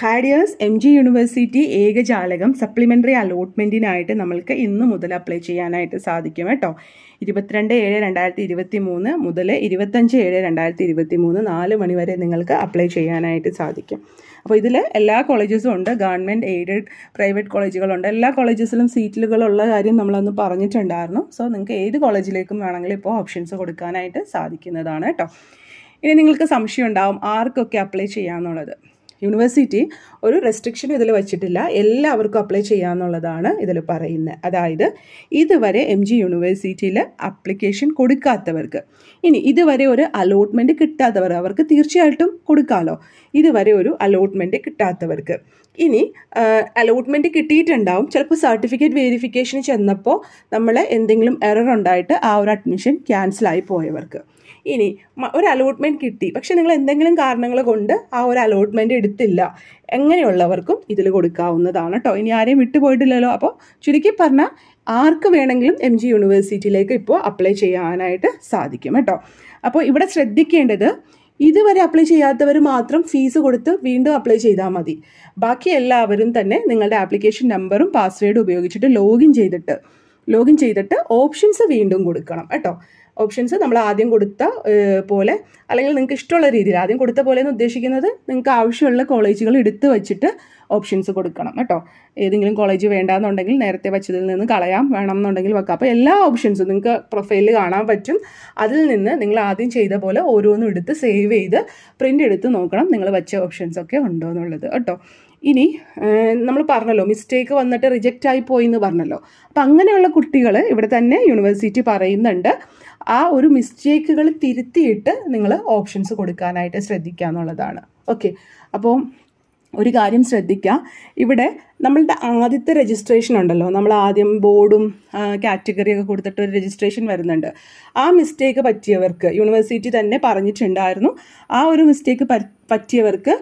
ഹാഡിയേഴ്സ് M G university ഏകജാലകം supplementary അലോട്ട്മെൻറ്റിനായിട്ട് നമ്മൾക്ക് ഇന്ന് മുതൽ അപ്ലൈ ചെയ്യാനായിട്ട് സാധിക്കും കേട്ടോ ഇരുപത്തിരണ്ട് ഏഴ് രണ്ടായിരത്തി ഇരുപത്തി മൂന്ന് മുതൽ ഇരുപത്തഞ്ച് ഏഴ് രണ്ടായിരത്തി ഇരുപത്തി മൂന്ന് നാല് മണി വരെ നിങ്ങൾക്ക് അപ്ലൈ ചെയ്യാനായിട്ട് സാധിക്കും അപ്പോൾ ഇതിൽ എല്ലാ കോളേജസും ഉണ്ട് ഗവൺമെൻറ് എയ്ഡഡ് പ്രൈവറ്റ് കോളേജുകളുണ്ട് എല്ലാ കോളേജസിലും സീറ്റുകളുള്ള കാര്യം നമ്മളന്ന് പറഞ്ഞിട്ടുണ്ടായിരുന്നു സോ നിങ്ങൾക്ക് ഏത് കോളേജിലേക്കും വേണമെങ്കിലും ഇപ്പോൾ ഓപ്ഷൻസ് കൊടുക്കാനായിട്ട് സാധിക്കുന്നതാണ് കേട്ടോ ഇനി നിങ്ങൾക്ക് സംശയം ഉണ്ടാവും ആർക്കൊക്കെ അപ്ലൈ ചെയ്യാമെന്നുള്ളത് യൂണിവേഴ്സിറ്റി ഒരു റെസ്ട്രിക്ഷൻ ഇതിൽ വെച്ചിട്ടില്ല എല്ലാവർക്കും അപ്ലൈ ചെയ്യാമെന്നുള്ളതാണ് ഇതിൽ പറയുന്നത് അതായത് ഇതുവരെ എം ജി യൂണിവേഴ്സിറ്റിയിൽ അപ്ലിക്കേഷൻ കൊടുക്കാത്തവർക്ക് ഇനി ഇതുവരെ ഒരു അലോട്ട്മെൻറ്റ് കിട്ടാത്തവർ അവർക്ക് തീർച്ചയായിട്ടും കൊടുക്കാമല്ലോ ഇതുവരെ ഒരു അലോട്ട്മെൻറ്റ് കിട്ടാത്തവർക്ക് ഇനി അലോട്ട്മെൻറ്റ് കിട്ടിയിട്ടുണ്ടാവും ചിലപ്പോൾ സർട്ടിഫിക്കറ്റ് വെരിഫിക്കേഷന് ചെന്നപ്പോൾ നമ്മൾ എന്തെങ്കിലും എറർ ഉണ്ടായിട്ട് ആ ഒരു അഡ്മിഷൻ ക്യാൻസലായി പോയവർക്ക് ഇനി ഒരു അലോട്ട്മെൻറ്റ് കിട്ടി പക്ഷെ നിങ്ങൾ എന്തെങ്കിലും കാരണങ്ങൾ കൊണ്ട് ആ ഒരു അലോട്ട്മെൻറ്റ് എടുത്തില്ല എങ്ങനെയുള്ളവർക്കും ഇതിൽ കൊടുക്കാവുന്നതാണ് കേട്ടോ ഇനി ആരെയും വിട്ടുപോയിട്ടില്ലല്ലോ അപ്പോൾ ചുരുക്കി പറഞ്ഞാൽ ആർക്ക് വേണമെങ്കിലും എം ജി യൂണിവേഴ്സിറ്റിയിലേക്ക് ഇപ്പോൾ അപ്ലൈ ചെയ്യാനായിട്ട് സാധിക്കും കേട്ടോ അപ്പോൾ ഇവിടെ ശ്രദ്ധിക്കേണ്ടത് ഇതുവരെ അപ്ലൈ ചെയ്യാത്തവർ മാത്രം ഫീസ് കൊടുത്ത് വീണ്ടും അപ്ലൈ ചെയ്താൽ മതി ബാക്കി എല്ലാവരും തന്നെ നിങ്ങളുടെ ആപ്ലിക്കേഷൻ നമ്പറും പാസ്വേഡും ഉപയോഗിച്ചിട്ട് ലോഗിൻ ചെയ്തിട്ട് ലോഗിൻ ചെയ്തിട്ട് ഓപ്ഷൻസ് വീണ്ടും കൊടുക്കണം കേട്ടോ ഓപ്ഷൻസ് നമ്മൾ ആദ്യം കൊടുത്ത പോലെ അല്ലെങ്കിൽ നിങ്ങൾക്ക് ഇഷ്ടമുള്ള രീതിയിൽ ആദ്യം കൊടുത്ത പോലെ എന്ന് ഉദ്ദേശിക്കുന്നത് നിങ്ങൾക്ക് ആവശ്യമുള്ള കോളേജുകൾ എടുത്തു വെച്ചിട്ട് ഓപ്ഷൻസ് കൊടുക്കണം കേട്ടോ ഏതെങ്കിലും കോളേജ് വേണ്ടാന്നുണ്ടെങ്കിൽ നേരത്തെ വെച്ചതിൽ നിന്ന് കളയാം വേണം എന്നുണ്ടെങ്കിൽ വെക്കാം അപ്പോൾ എല്ലാ ഓപ്ഷൻസും നിങ്ങൾക്ക് പ്രൊഫൈലിൽ കാണാൻ പറ്റും അതിൽ നിന്ന് നിങ്ങൾ ആദ്യം ചെയ്ത പോലെ ഓരോന്നും എടുത്ത് സേവ് ചെയ്ത് പ്രിൻ്റ് എടുത്ത് നോക്കണം നിങ്ങൾ വെച്ച ഓപ്ഷൻസ് ഒക്കെ ഉണ്ടോ എന്നുള്ളത് കേട്ടോ ഇനി നമ്മൾ പറഞ്ഞല്ലോ മിസ്റ്റേക്ക് വന്നിട്ട് റിജക്റ്റ് ആയി പോയി എന്ന് പറഞ്ഞല്ലോ അപ്പം അങ്ങനെയുള്ള കുട്ടികൾ ഇവിടെ തന്നെ യൂണിവേഴ്സിറ്റി പറയുന്നുണ്ട് ആ ഒരു മിസ്റ്റേക്കുകൾ തിരുത്തിയിട്ട് നിങ്ങൾ ഓപ്ഷൻസ് കൊടുക്കാനായിട്ട് ശ്രദ്ധിക്കുക എന്നുള്ളതാണ് ഓക്കെ അപ്പോൾ ഒരു കാര്യം ശ്രദ്ധിക്കുക ഇവിടെ നമ്മളുടെ ആദ്യത്തെ രജിസ്ട്രേഷൻ ഉണ്ടല്ലോ നമ്മൾ ആദ്യം ബോർഡും കാറ്റഗറി ഒക്കെ കൊടുത്തിട്ട് ഒരു രജിസ്ട്രേഷൻ വരുന്നുണ്ട് ആ മിസ്റ്റേക്ക് പറ്റിയവർക്ക് യൂണിവേഴ്സിറ്റി തന്നെ പറഞ്ഞിട്ടുണ്ടായിരുന്നു ആ ഒരു മിസ്റ്റേക്ക് പറ്റിയവർക്ക്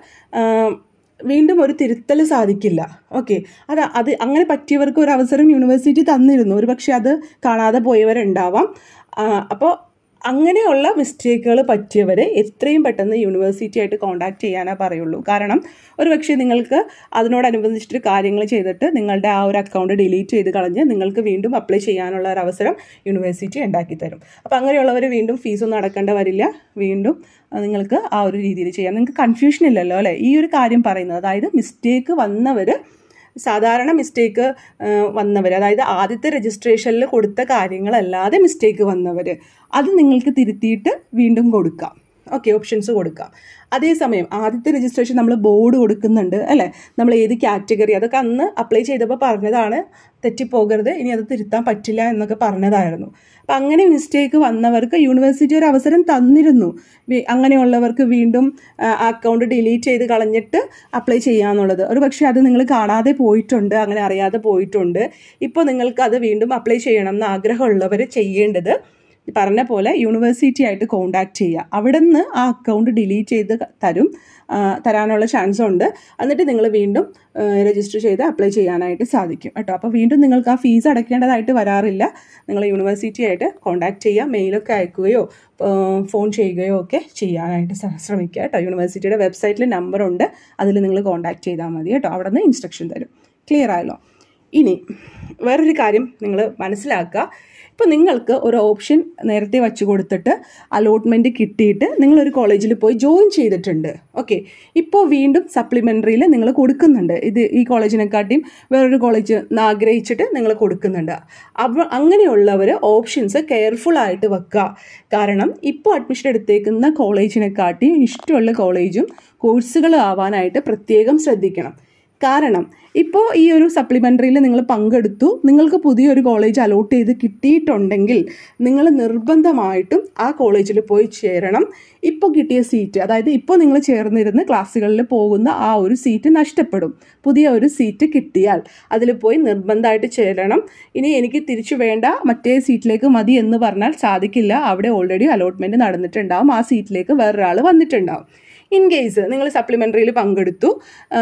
വീണ്ടും ഒരു തിരുത്തൽ സാധിക്കില്ല ഓക്കെ അത് അത് അങ്ങനെ പറ്റിയവർക്ക് ഒരു അവസരം യൂണിവേഴ്സിറ്റി തന്നിരുന്നു ഒരു പക്ഷെ അത് കാണാതെ പോയവരുണ്ടാവാം അപ്പോൾ അങ്ങനെയുള്ള മിസ്റ്റേക്കുകൾ പറ്റിയവരെ എത്രയും പെട്ടെന്ന് യൂണിവേഴ്സിറ്റി ആയിട്ട് കോൺടാക്ട് ചെയ്യാനേ പറയുള്ളൂ കാരണം ഒരു പക്ഷേ നിങ്ങൾക്ക് അതിനോടനുബന്ധിച്ചിട്ട് കാര്യങ്ങൾ ചെയ്തിട്ട് നിങ്ങളുടെ ആ ഒരു അക്കൗണ്ട് ഡിലീറ്റ് ചെയ്ത് കളഞ്ഞ് നിങ്ങൾക്ക് വീണ്ടും അപ്ലൈ ചെയ്യാനുള്ള ഒരു അവസരം യൂണിവേഴ്സിറ്റി ഉണ്ടാക്കി തരും അപ്പോൾ അങ്ങനെയുള്ളവർ വീണ്ടും ഫീസൊന്നും അടക്കേണ്ട വരില്ല വീണ്ടും നിങ്ങൾക്ക് ആ ഒരു രീതിയിൽ ചെയ്യാം നിങ്ങൾക്ക് കൺഫ്യൂഷൻ ഇല്ലല്ലോ അല്ലേ ഈ ഒരു കാര്യം പറയുന്നത് അതായത് മിസ്റ്റേക്ക് വന്നവർ സാധാരണ മിസ്റ്റേക്ക് വന്നവർ അതായത് ആദ്യത്തെ രജിസ്ട്രേഷനിൽ കൊടുത്ത കാര്യങ്ങളല്ലാതെ മിസ്റ്റേക്ക് വന്നവർ അത് നിങ്ങൾക്ക് തിരുത്തിയിട്ട് വീണ്ടും കൊടുക്കാം ഓക്കെ ഓപ്ഷൻസ് കൊടുക്കാം അതേസമയം ആദ്യത്തെ രജിസ്ട്രേഷൻ നമ്മൾ ബോർഡ് കൊടുക്കുന്നുണ്ട് അല്ലേ നമ്മൾ ഏത് കാറ്റഗറി അതൊക്കെ അന്ന് അപ്ലൈ ചെയ്തപ്പോൾ പറഞ്ഞതാണ് തെറ്റിപ്പോകരുത് ഇനി അത് തിരുത്താൻ പറ്റില്ല എന്നൊക്കെ പറഞ്ഞതായിരുന്നു അപ്പം അങ്ങനെ മിസ്റ്റേക്ക് വന്നവർക്ക് യൂണിവേഴ്സിറ്റി ഒരു അവസരം തന്നിരുന്നു അങ്ങനെയുള്ളവർക്ക് വീണ്ടും അക്കൗണ്ട് ഡിലീറ്റ് ചെയ്ത് കളഞ്ഞിട്ട് അപ്ലൈ ചെയ്യാന്നുള്ളത് ഒരു പക്ഷേ അത് നിങ്ങൾ കാണാതെ പോയിട്ടുണ്ട് അങ്ങനെ അറിയാതെ പോയിട്ടുണ്ട് ഇപ്പോൾ നിങ്ങൾക്ക് അത് വീണ്ടും അപ്ലൈ ചെയ്യണം എന്ന് ആഗ്രഹമുള്ളവർ ചെയ്യേണ്ടത് പറഞ്ഞ പോലെ യൂണിവേഴ്സിറ്റി ആയിട്ട് കോണ്ടാക്ട് ചെയ്യുക അവിടെ നിന്ന് ആ അക്കൗണ്ട് ഡിലീറ്റ് ചെയ്ത് തരും തരാനുള്ള ചാൻസ് ഉണ്ട് എന്നിട്ട് നിങ്ങൾ വീണ്ടും രജിസ്റ്റർ ചെയ്ത് അപ്ലൈ ചെയ്യാനായിട്ട് സാധിക്കും കേട്ടോ അപ്പോൾ വീണ്ടും നിങ്ങൾക്ക് ആ ഫീസ് അടയ്ക്കേണ്ടതായിട്ട് വരാറില്ല നിങ്ങൾ യൂണിവേഴ്സിറ്റി ആയിട്ട് കോണ്ടാക്ട് ചെയ്യുക മെയിലൊക്കെ അയക്കുകയോ ഫോൺ ചെയ്യുകയോ ഒക്കെ ചെയ്യാനായിട്ട് ശ്രമിക്കുക കേട്ടോ യൂണിവേഴ്സിറ്റിയുടെ വെബ്സൈറ്റിൽ നമ്പറുണ്ട് അതിൽ നിങ്ങൾ കോണ്ടാക്ട് ചെയ്താൽ മതി കേട്ടോ അവിടെ നിന്ന് ഇൻസ്ട്രക്ഷൻ തരും ക്ലിയർ ആയല്ലോ ഇനി വേറൊരു കാര്യം നിങ്ങൾ മനസ്സിലാക്കുക ഇപ്പോൾ നിങ്ങൾക്ക് ഒരു ഓപ്ഷൻ നേരത്തെ വച്ചു കൊടുത്തിട്ട് അലോട്ട്മെൻറ്റ് കിട്ടിയിട്ട് നിങ്ങളൊരു കോളേജിൽ പോയി ജോയിൻ ചെയ്തിട്ടുണ്ട് ഓക്കെ ഇപ്പോൾ വീണ്ടും സപ്ലിമെൻ്ററിയിൽ നിങ്ങൾ കൊടുക്കുന്നുണ്ട് ഇത് ഈ കോളേജിനെക്കാട്ടിയും വേറൊരു കോളേജ് ആഗ്രഹിച്ചിട്ട് നിങ്ങൾ കൊടുക്കുന്നുണ്ട് അപ്പോൾ അങ്ങനെയുള്ളവർ ഓപ്ഷൻസ് കെയർഫുൾ ആയിട്ട് വെക്കുക കാരണം ഇപ്പോൾ അഡ്മിഷൻ എടുത്തേക്കുന്ന കോളേജിനെക്കാട്ടിയും ഇഷ്ടമുള്ള കോളേജും കോഴ്സുകൾ ആവാനായിട്ട് പ്രത്യേകം ശ്രദ്ധിക്കണം കാരണം ഇപ്പോൾ ഈ ഒരു സപ്ലിമെൻ്ററിയിൽ നിങ്ങൾ പങ്കെടുത്തു നിങ്ങൾക്ക് പുതിയൊരു കോളേജ് അലോട്ട് ചെയ്ത് കിട്ടിയിട്ടുണ്ടെങ്കിൽ നിങ്ങൾ നിർബന്ധമായിട്ടും ആ കോളേജിൽ പോയി ചേരണം ഇപ്പോൾ കിട്ടിയ സീറ്റ് അതായത് ഇപ്പോൾ നിങ്ങൾ ചേർന്നിരുന്ന് ക്ലാസ്സുകളിൽ പോകുന്ന ആ ഒരു സീറ്റ് നഷ്ടപ്പെടും പുതിയ ഒരു സീറ്റ് കിട്ടിയാൽ അതിൽ പോയി നിർബന്ധമായിട്ട് ചേരണം ഇനി എനിക്ക് തിരിച്ചു വേണ്ട മറ്റേ സീറ്റിലേക്ക് മതി എന്ന് പറഞ്ഞാൽ സാധിക്കില്ല അവിടെ ഓൾറെഡി അലോട്ട്മെൻറ്റ് നടന്നിട്ടുണ്ടാവും ആ സീറ്റിലേക്ക് വേറൊരാൾ വന്നിട്ടുണ്ടാവും ഇൻ കേസ് നിങ്ങൾ സപ്ലിമെൻ്ററിയിൽ പങ്കെടുത്തു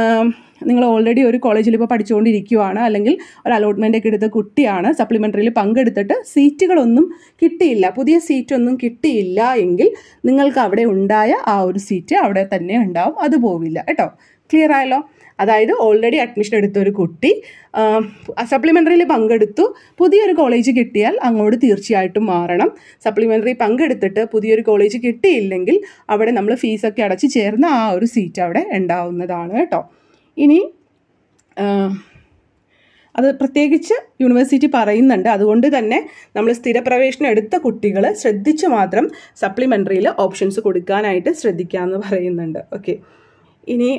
നിങ്ങൾ ഓൾറെഡി ഒരു കോളേജിൽ ഇപ്പോൾ പഠിച്ചുകൊണ്ടിരിക്കുകയാണ് അല്ലെങ്കിൽ ഒരു അലോട്ട്മെൻ്റ് ഒക്കെ എടുത്ത കുട്ടിയാണ് സപ്ലിമെൻ്ററിയിൽ പങ്കെടുത്തിട്ട് സീറ്റുകളൊന്നും കിട്ടിയില്ല പുതിയ സീറ്റൊന്നും കിട്ടിയില്ല എങ്കിൽ നിങ്ങൾക്ക് അവിടെ ഉണ്ടായ ആ ഒരു സീറ്റ് അവിടെ തന്നെ ഉണ്ടാവും അത് പോവില്ല കേട്ടോ ക്ലിയർ ആയല്ലോ അതായത് ഓൾറെഡി അഡ്മിഷൻ എടുത്ത ഒരു കുട്ടി സപ്ലിമെൻ്ററിയിൽ പങ്കെടുത്തു പുതിയൊരു കോളേജ് കിട്ടിയാൽ അങ്ങോട്ട് തീർച്ചയായിട്ടും മാറണം സപ്ലിമെൻ്ററി പങ്കെടുത്തിട്ട് പുതിയൊരു കോളേജ് കിട്ടിയില്ലെങ്കിൽ അവിടെ നമ്മൾ ഫീസൊക്കെ അടച്ച് ചേർന്ന ആ ഒരു സീറ്റ് അവിടെ ഉണ്ടാവുന്നതാണ് കേട്ടോ ഇനി അത് പ്രത്യേകിച്ച് യൂണിവേഴ്സിറ്റി പറയുന്നുണ്ട് അതുകൊണ്ട് തന്നെ നമ്മൾ സ്ഥിരപ്രവേശനം എടുത്ത കുട്ടികൾ ശ്രദ്ധിച്ച് മാത്രം സപ്ലിമെൻ്ററിയിൽ ഓപ്ഷൻസ് കൊടുക്കാനായിട്ട് ശ്രദ്ധിക്കാമെന്ന് പറയുന്നുണ്ട് ഓക്കെ ഇനി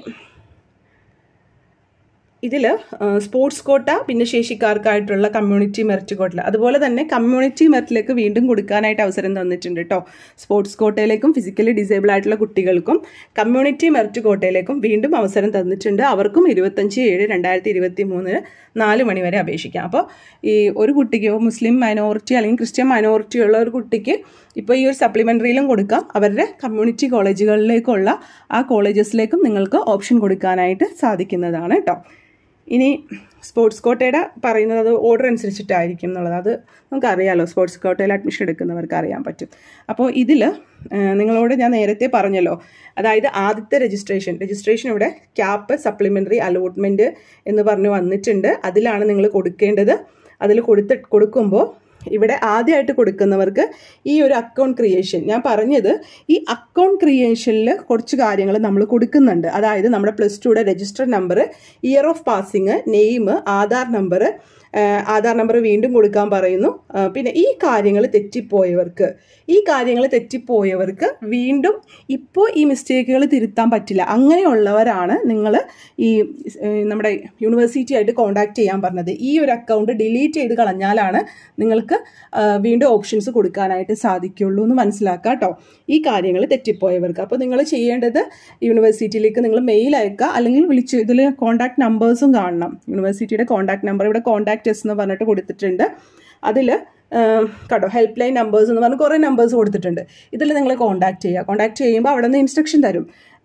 ഇതിൽ സ്പോർട്സ് കോട്ട ഭിന്നശേഷിക്കാർക്കായിട്ടുള്ള കമ്മ്യൂണിറ്റി മെറിറ്റ് കോട്ട അതുപോലെ തന്നെ കമ്മ്യൂണിറ്റി മെറിറ്റിലേക്ക് വീണ്ടും കൊടുക്കാനായിട്ട് അവസരം തന്നിട്ടുണ്ട് കേട്ടോ സ്പോർട്സ് കോട്ടയിലേക്കും ഫിസിക്കലി ഡിസേബിൾ ആയിട്ടുള്ള കുട്ടികൾക്കും കമ്മ്യൂണിറ്റി മെറിറ്റ് കോട്ടയിലേക്കും വീണ്ടും അവസരം തന്നിട്ടുണ്ട് അവർക്കും ഇരുപത്തഞ്ച് ഏഴ് രണ്ടായിരത്തി ഇരുപത്തി മൂന്നിന് നാല് മണി വരെ അപേക്ഷിക്കാം അപ്പോൾ ഈ ഒരു കുട്ടിക്ക് മുസ്ലിം മൈനോറിറ്റി അല്ലെങ്കിൽ ക്രിസ്ത്യൻ മൈനോറിറ്റി ഉള്ള ഒരു കുട്ടിക്ക് ഇപ്പോൾ ഈ ഒരു സപ്ലിമെൻ്ററിയിലും കൊടുക്കാം അവരുടെ കമ്മ്യൂണിറ്റി കോളേജുകളിലേക്കുള്ള ആ കോളേജസിലേക്കും നിങ്ങൾക്ക് ഓപ്ഷൻ കൊടുക്കാനായിട്ട് സാധിക്കുന്നതാണ് കേട്ടോ ഇനി സ്പോർട്സ് കോട്ടയുടെ പറയുന്നത് അത് ഓർഡർ അനുസരിച്ചിട്ടായിരിക്കും എന്നുള്ളത് അത് നമുക്കറിയാമല്ലോ സ്പോർട്സ് കോട്ടയിൽ അഡ്മിഷൻ എടുക്കുന്നവർക്ക് അറിയാൻ പറ്റും അപ്പോൾ ഇതിൽ നിങ്ങളോട് ഞാൻ നേരത്തെ പറഞ്ഞല്ലോ അതായത് ആദ്യത്തെ രജിസ്ട്രേഷൻ രജിസ്ട്രേഷൻ ഇവിടെ ക്യാപ്പ് സപ്ലിമെൻ്ററി അലോട്ട്മെൻറ്റ് എന്ന് പറഞ്ഞ് വന്നിട്ടുണ്ട് അതിലാണ് നിങ്ങൾ കൊടുക്കേണ്ടത് അതിൽ കൊടുത്ത് കൊടുക്കുമ്പോൾ ഇവിടെ ആദ്യമായിട്ട് കൊടുക്കുന്നവർക്ക് ഈ ഒരു അക്കൗണ്ട് ക്രിയേഷൻ ഞാൻ പറഞ്ഞത് ഈ അക്കൗണ്ട് ക്രിയേഷനിൽ കുറച്ച് കാര്യങ്ങൾ നമ്മൾ കൊടുക്കുന്നുണ്ട് അതായത് നമ്മുടെ പ്ലസ് ടുയുടെ register number year of passing name Aadhaar number Aadhaar number വീണ്ടും കൊടുക്കാൻ പറയുന്നു പിന്നെ ഈ കാര്യങ്ങൾ തെറ്റിപ്പോയവർക്ക് ഈ കാര്യങ്ങൾ തെറ്റിപ്പോയവർക്ക് വീണ്ടും ഇപ്പോൾ ഈ മിസ്റ്റേക്കുകൾ തിരുത്താൻ പറ്റില്ല അങ്ങനെയുള്ളവരാണ് നിങ്ങൾ ഈ നമ്മുടെ യൂണിവേഴ്സിറ്റി ആയിട്ട് കോൺടാക്ട് ചെയ്യാൻ പറഞ്ഞത് ഈ ഒരു അക്കൗണ്ട് ഡിലീറ്റ് ചെയ്ത് കളഞ്ഞാലാണ് നിങ്ങൾക്ക് വീണ്ടും ഓപ്ഷൻസ് കൊടുക്കാനായിട്ട് സാധിക്കുള്ളൂ എന്ന് മനസ്സിലാക്കുക കേട്ടോ ഈ കാര്യങ്ങൾ തെറ്റിപ്പോയവർക്ക് അപ്പോൾ നിങ്ങൾ ചെയ്യേണ്ടത് യൂണിവേഴ്സിറ്റിയിലേക്ക് നിങ്ങൾ മെയിൽ അയക്കുക അല്ലെങ്കിൽ വിളിച്ച് ഇതിൽ കോൺടാക്ട് നമ്പേഴ്സും കാണണം യൂണിവേഴ്സിറ്റിയുടെ കോൺടാക്ട് നമ്പർ ഇവിടെ കോൺടാക്ട് എസ് എന്ന് പറഞ്ഞിട്ട് കൊടുത്തിട്ടുണ്ട് അതിൽ കേട്ടോ ഹെൽപ്പ് ലൈൻ നമ്പേഴ്സ് എന്ന് പറഞ്ഞ് കുറേ നമ്പേഴ്സ് കൊടുത്തിട്ടുണ്ട് ഇതിൽ നിങ്ങൾ കോൺടാക്ട് ചെയ്യുക കോൺടാക്ട് ചെയ്യുമ്പോൾ അവിടെ നിന്ന് ഇൻസ്ട്രക്ഷൻ തരും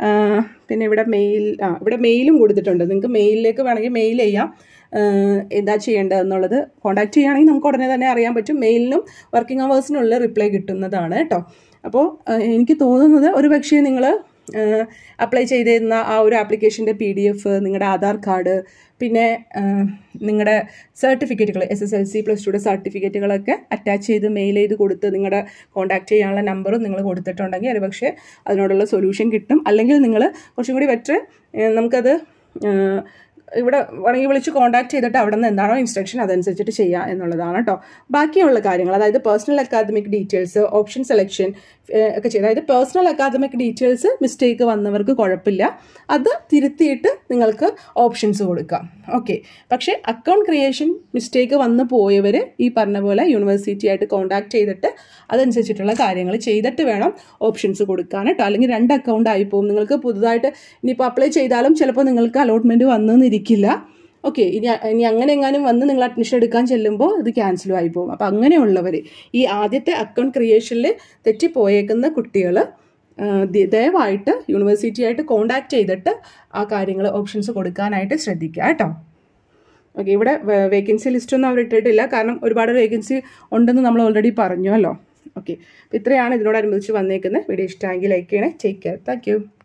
പിന്നെ ഇവിടെ മെയിൽ ആ ഇവിടെ മെയിലും കൊടുത്തിട്ടുണ്ട് നിങ്ങൾക്ക് മെയിലിലേക്ക് വേണമെങ്കിൽ മെയിൽ ചെയ്യാം എന്താ ചെയ്യേണ്ടത് എന്നുള്ളത് കോൺടാക്ട് ചെയ്യുകയാണെങ്കിൽ നമുക്ക് ഉടനെ തന്നെ അറിയാൻ പറ്റും മെയിലിനും വർക്കിംഗ് അവേഴ്സിനുള്ള റിപ്ലൈ കിട്ടുന്നതാണ് കേട്ടോ അപ്പോൾ എനിക്ക് തോന്നുന്നത് ഒരു പക്ഷേ നിങ്ങൾ അപ്ലൈ ചെയ്തിരുന്ന ആ ഒരു ആപ്ലിക്കേഷൻ്റെ പി ഡി എഫ് നിങ്ങളുടെ ആധാർ കാർഡ് പിന്നെ നിങ്ങളുടെ സർട്ടിഫിക്കറ്റുകൾ S S L C plus ടുയുടെ സർട്ടിഫിക്കറ്റുകളൊക്കെ അറ്റാച്ച് ചെയ്ത് മെയിൽ ചെയ്ത് കൊടുത്ത് നിങ്ങളുടെ കോൺടാക്ട് ചെയ്യാനുള്ള നമ്പറും നിങ്ങൾ കൊടുത്തിട്ടുണ്ടെങ്കിൽ ഒരു പക്ഷേ അതിനോടുള്ള സൊല്യൂഷൻ കിട്ടും അല്ലെങ്കിൽ നിങ്ങൾ കുറച്ചും കൂടി ബെറ്റർ നമുക്കത് ഇവിടെ വേണമെങ്കിൽ വിളിച്ച് കോൺടാക്ട് ചെയ്തിട്ട് അവിടെ നിന്ന് എന്താണോ ഇൻസ്ട്രക്ഷൻ അതനുസരിച്ചിട്ട് ചെയ്യുക എന്നുള്ളതാണ് കേട്ടോ ബാക്കിയുള്ള കാര്യങ്ങൾ അതായത് personal academic details option selection ഒക്കെ ചെയ്ത് അതായത് പേഴ്സണൽ അക്കാദമിക് ഡീറ്റെയിൽസ് മിസ്റ്റേക്ക് വന്നവർക്ക് കുഴപ്പമില്ല അത് തിരുത്തിയിട്ട് നിങ്ങൾക്ക് ഓപ്ഷൻസ് കൊടുക്കാം ഓക്കെ പക്ഷേ അക്കൗണ്ട് ക്രിയേഷൻ മിസ്റ്റേക്ക് വന്നു പോയവർ ഈ പറഞ്ഞ പോലെ യൂണിവേഴ്സിറ്റി ആയിട്ട് കോൺടാക്ട് ചെയ്തിട്ട് അതനുസരിച്ചിട്ടുള്ള കാര്യങ്ങൾ ചെയ്തിട്ട് വേണം ഓപ്ഷൻസ് കൊടുക്കാൻ കേട്ടോ അല്ലെങ്കിൽ രണ്ട് അക്കൗണ്ട് ആയി പോകും നിങ്ങൾക്ക് പുതുതായിട്ട് ഇനിയിപ്പോൾ അപ്ലൈ ചെയ്താലും ചിലപ്പോൾ നിങ്ങൾക്ക് അലോട്ട്മെൻറ്റ് വന്നെന്നിരിക്കില്ല ഓക്കെ ഇനി ഇനി അങ്ങനെ എങ്ങാനും വന്ന് നിങ്ങൾ അഡ്മിഷൻ എടുക്കാൻ ചെല്ലുമ്പോൾ ഇത് ക്യാൻസലും ആയി പോകും അപ്പോൾ അങ്ങനെയുള്ളവർ ഈ ആദ്യത്തെ അക്കൗണ്ട് ക്രിയേഷനിൽ തെറ്റിപ്പോയേക്കുന്ന കുട്ടികൾ ദയവായിട്ട് യൂണിവേഴ്സിറ്റി ആയിട്ട് കോണ്ടാക്ട് ചെയ്തിട്ട് ആ കാര്യങ്ങൾ ഓപ്ഷൻസ് കൊടുക്കാനായിട്ട് ശ്രദ്ധിക്കുക കേട്ടോ ഓക്കെ ഇവിടെ വേക്കൻസി ലിസ്റ്റൊന്നും അവർ ഇട്ടിട്ടില്ല കാരണം ഒരുപാട് വേക്കൻസി ഉണ്ടെന്ന് നമ്മൾ ഓൾറെഡി പറഞ്ഞുവല്ലോ ഓക്കെ അപ്പോൾ ഇത്രയാണ് ഇതിനോടനുബന്ധിച്ച് വന്നേക്കുന്നത് വീഡിയോ ഇഷ്ടമെങ്കിൽ ലൈക്ക് ചെയ്യണേ ടേക്ക് കെയർ താങ്ക്